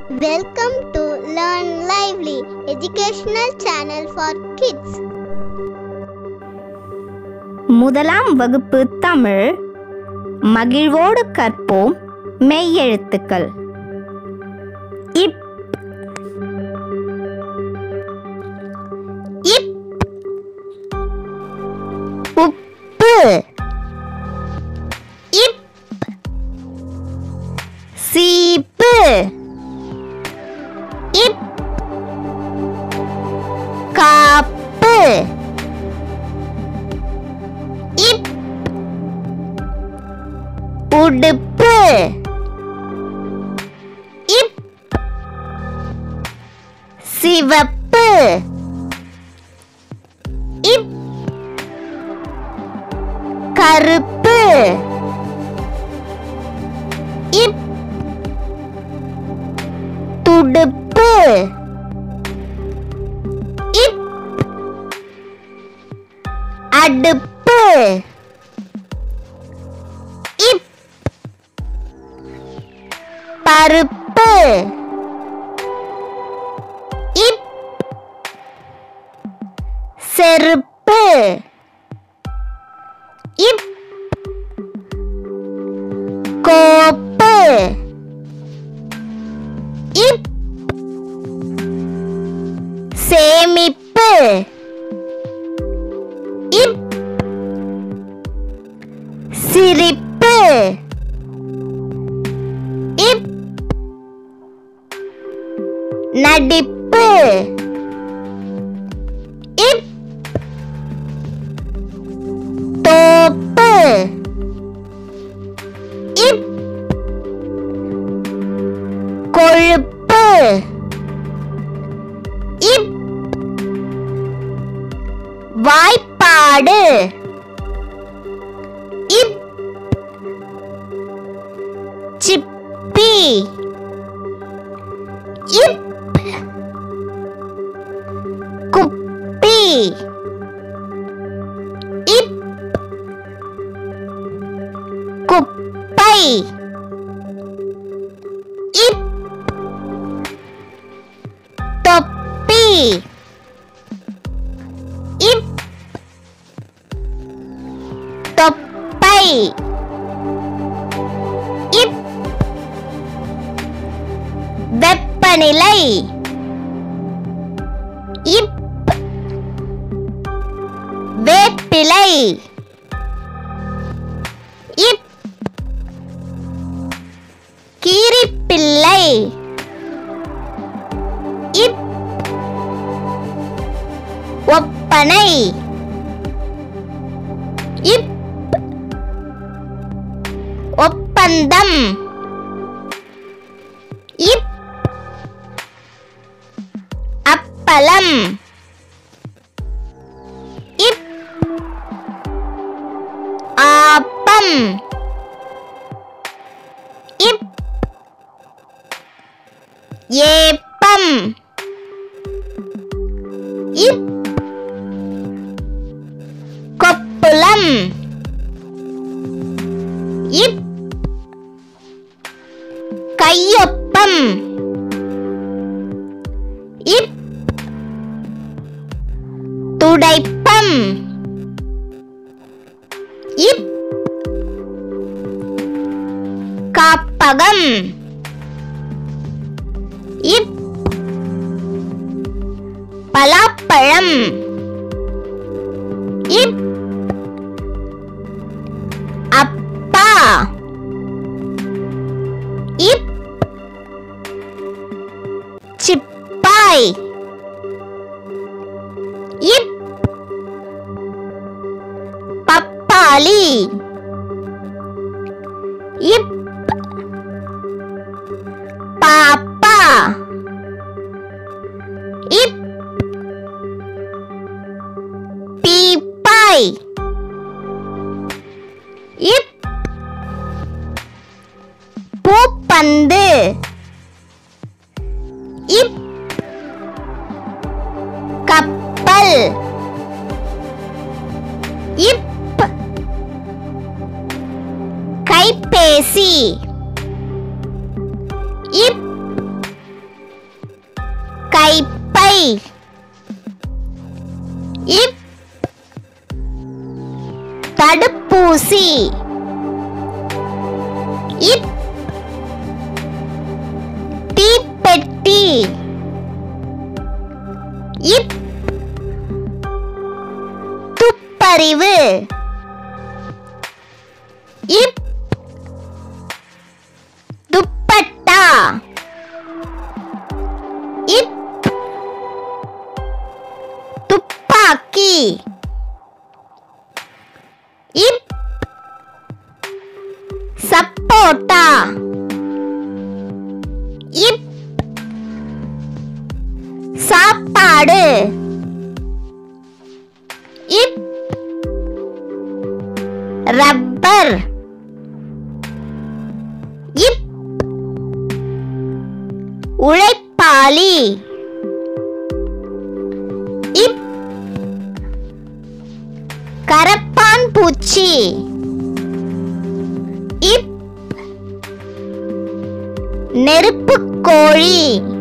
Welcome to Learn Lively, educational channel for kids. முதலாம் வகுப்பு தமிழ் மகிழ்வோடு கற்போம் மெய்யெழுத்துக்கள் இப் இப் உப்பு இப் சீப்பு இப் காப்பு இப் உடுப்பு இப் சிவப்பு இப் கருப்பு இப் துடுப்பு இப் அடுப்பு இப் பருப்பு இப் செருப்பு இப் கோப்பு இப் சேமிப்பு இப் சிரிப்பு இப் நடிப்பு இப் தோப்பு இப் கொழுப்பு இப் வாய்ப்பாடு இப் சிப்பி இப் குப்பி இப் குப்பை இப் தொப்பி இப் தொப்பை இப் வெப்பநிலை இப் வேப்பிலை இப் கீரிப்பிள்ளை இப் ஒப்பனை இப் ஒப்பந்தம் இப் அப்பளம் இப் ஆப்பம் இப் ஏப்பம் இப் கொப்புளம் இப் கையொப்பம் இப் துடைப்பம் இப் காப்பகம் இப் பலாப்பழம் இப் அப்பா இப் சிப்பாய் இப் பப்பாளி இப் பாப்பா இப் பீப்பாய் இப் பூப்பந்து இப் கப்பல் இப் கைபேசி இப் இப்பை இப் தடுப்பூசி இப் தீப்பெட்டி இப் துப்பறிவு இப் துப்பட்டா இப் துப்பாக்கி இப் சப்போட்டா இப் சாப்பாடு இப் ரப்பர் இப் உழைப்பாளி இப் கரப்பான் பூச்சி இப் நெருப்புக் கோழி